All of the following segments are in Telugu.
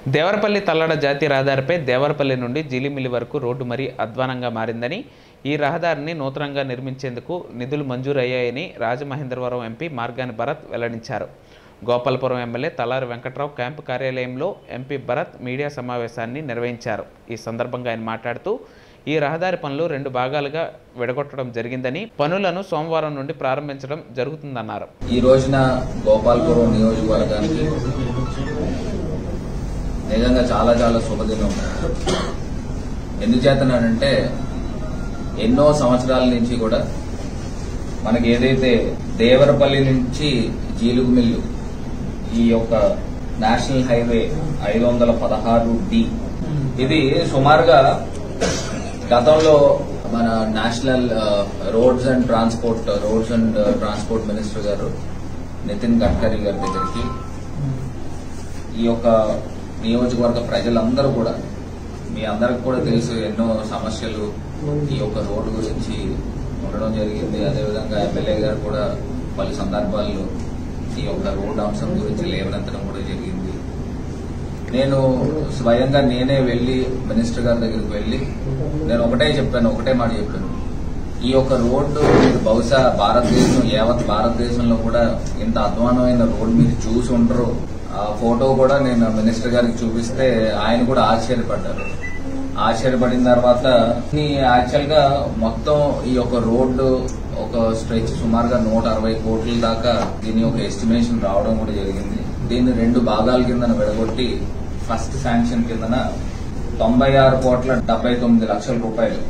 దేవరపల్లి తల్లడ జాతీయ రహదారిపై దేవరపల్లి నుండి జీలిమిల్లి వరకు రోడ్డు మరీ అధ్వానంగా మారిందని ఈ రహదారిని నూతనంగా నిర్మించేందుకు నిధులు మంజూరయ్యాయని రాజమహేంద్రవరం ఎంపీ మార్గాని భరత్ వెల్లడించారు గోపాలపురం ఎమ్మెల్యే తలారి వెంకట్రావు క్యాంపు కార్యాలయంలో ఎంపీ భరత్ మీడియా సమావేశాన్ని నిర్వహించారు ఈ సందర్భంగా ఆయన మాట్లాడుతూ ఈ రహదారి పనులు రెండు భాగాలుగా విడగొట్టడం జరిగిందని పనులను సోమవారం నుండి ప్రారంభించడం జరుగుతుందన్నారు ఈ రోజున గోపాల్పురం నియోజకవర్గానికి నిజంగా చాలా చాలా శుభదినం ఎందుచేతనంటే ఎన్నో సంవత్సరాల నుంచి కూడా మనకి ఏదైతే దేవరపల్లి నుంచి జీలుగుమిల్లు ఈ యొక్క నేషనల్ హైవే ఐదు వందల పదహారు డి ఇది సుమారుగా గతంలో మన national roads and transport roads and transport minister గారు నితిన్ గడ్కరీ గారి దగ్గరికి ఈ యొక్క నియోజకవర్గ ప్రజలందరూ కూడా మీ అందరికి కూడా తెలుసు ఎన్నో సమస్యలు ఈ యొక్క రోడ్డు గురించి ఉండడం జరిగింది అదేవిధంగా ఎమ్మెల్యే గారు కూడా పలు సందర్భాల్లో ఈ యొక్క రోడ్డు అంశం గురించి లేవనెత్తడం కూడా జరిగింది నేను స్వయంగా నేనే వెళ్లి మినిస్టర్ గారి దగ్గరికి వెళ్లి నేను ఒకటే చెప్పాను ఒకటే మాట చెప్పాను ఈ యొక్క రోడ్డు మీరు బహుశా భారతదేశం యావత్ భారతదేశంలో కూడా ఇంత అధ్వానమైన రోడ్డు మీరు చూసి ఉండరు ఆ ఫోటో కూడా నేను మినిస్టర్ గారికి చూపిస్తే ఆయన కూడా ఆశ్చర్యపడ్డారు ఆశ్చర్యపడిన తర్వాత యాక్చువల్ గా మొత్తం ఈ యొక్క రోడ్డు ఒక స్ట్రెచ్ సుమారుగా నూట అరవై కోట్ల దాకా దీని యొక్క ఎస్టిమేషన్ రావడం కూడా జరిగింది దీన్ని రెండు భాగాల కిందన విడగొట్టి ఫస్ట్ శాంక్షన్ కిందన తొంభై ఆరు కోట్ల డెబ్బై తొమ్మిది లక్షల రూపాయలు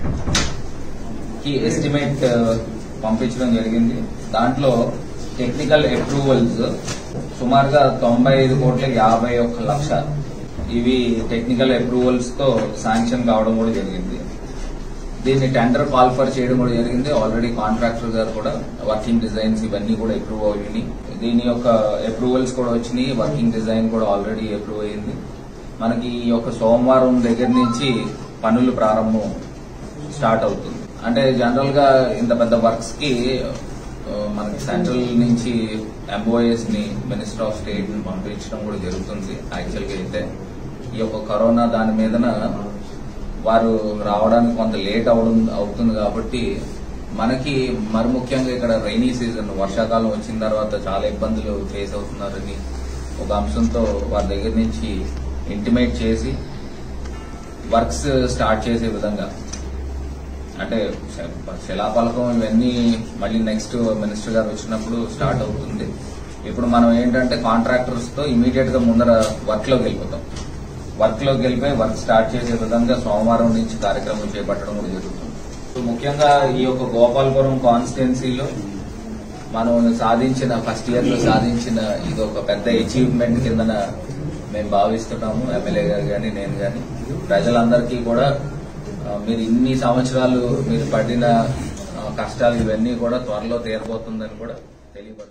కి ఎస్టిమేట్ పంపించడం జరిగింది దాంట్లో టెక్నికల్ అప్రూవల్స్ సుమారుగా తొంభై ఐదు కోట్ల యాభై ఒక్క లక్ష ఇవి టెక్నికల్ అప్రూవల్స్ తో శాంక్షన్ కావడం కూడా జరిగింది దీన్ని టెండర్ కాల్ ఫర్ చేయడం కూడా జరిగింది ఆల్రెడీ కాంట్రాక్టర్ గారు కూడా వర్కింగ్ డిజైన్స్ ఇవన్నీ కూడా అప్రూవ్ అయ్యాయి దీని యొక్క అప్రూవల్స్ కూడా వచ్చినాయి వర్కింగ్ డిజైన్ కూడా ఆల్రెడీ అప్రూవ్ అయింది మనకి ఈ యొక్క సోమవారం దగ్గర నుంచి పనులు ప్రారంభం స్టార్ట్ అవుతుంది అంటే జనరల్ గా ఇంత పెద్ద వర్క్స్ కి ఆ, మనకి సెంట్రల్ నుంచి ఎంఓఎస్ ని మినిస్టర్ ఆఫ్ స్టేట్ ని పంపించడం కూడా జరుగుతుంది యాక్చువల్ గా అయితే ఈ యొక్క కరోనా దాని మీదన వారు రావడానికి కొంత లేట్ అవడం అవుతుంది కాబట్టి మనకి మరి ముఖ్యంగా ఇక్కడ రైనీ సీజన్ వర్షాకాలం వచ్చిన తర్వాత చాలా ఇబ్బందులు ఫేస్ అవుతున్నారని ఒక అంశంతో వారి దగ్గర నుంచి ఇంటిమేట్ చేసి వర్క్స్ స్టార్ట్ చేసే విధంగా అంటే శ- శిలాఫలకం ఇవన్నీ మళ్ళీ నెక్స్ట్ మినిస్టర్ గారు వచ్చినప్పుడు స్టార్ట్ అవుతుంది ఇప్పుడు మనం ఏంటంటే కాంట్రాక్టర్స్ తో ఇమీడియట్ గా ముందర వర్క్ లోకి వెళ్ళిపోతాం వర్క్ లోకి వెళ్ళిపోయి వర్క్ స్టార్ట్ చేసే విధంగా సోమవారం నుంచి కార్యక్రమం చేపట్టడం కూడా జరుగుతుంది ముఖ్యంగా ఈ యొక్క గోపాలపురం కాన్స్టిట్యున్సీలో మనం సాధించిన ఫస్ట్ ఇయర్ లో సాధించిన ఇది ఒక పెద్ద అచీవ్మెంట్ కిందన మేము భావిస్తున్నాము ఎమ్మెల్యే గారు కానీ నేను కానీ ప్రజలందరికీ కూడా ఆ, మీరు ఇన్ని సంవత్సరాలు మీరు పడిన ఆ, కష్టాలు ఇవన్నీ కూడా త్వరలో తీరబోతుందని కూడా తెలియపడుతుంది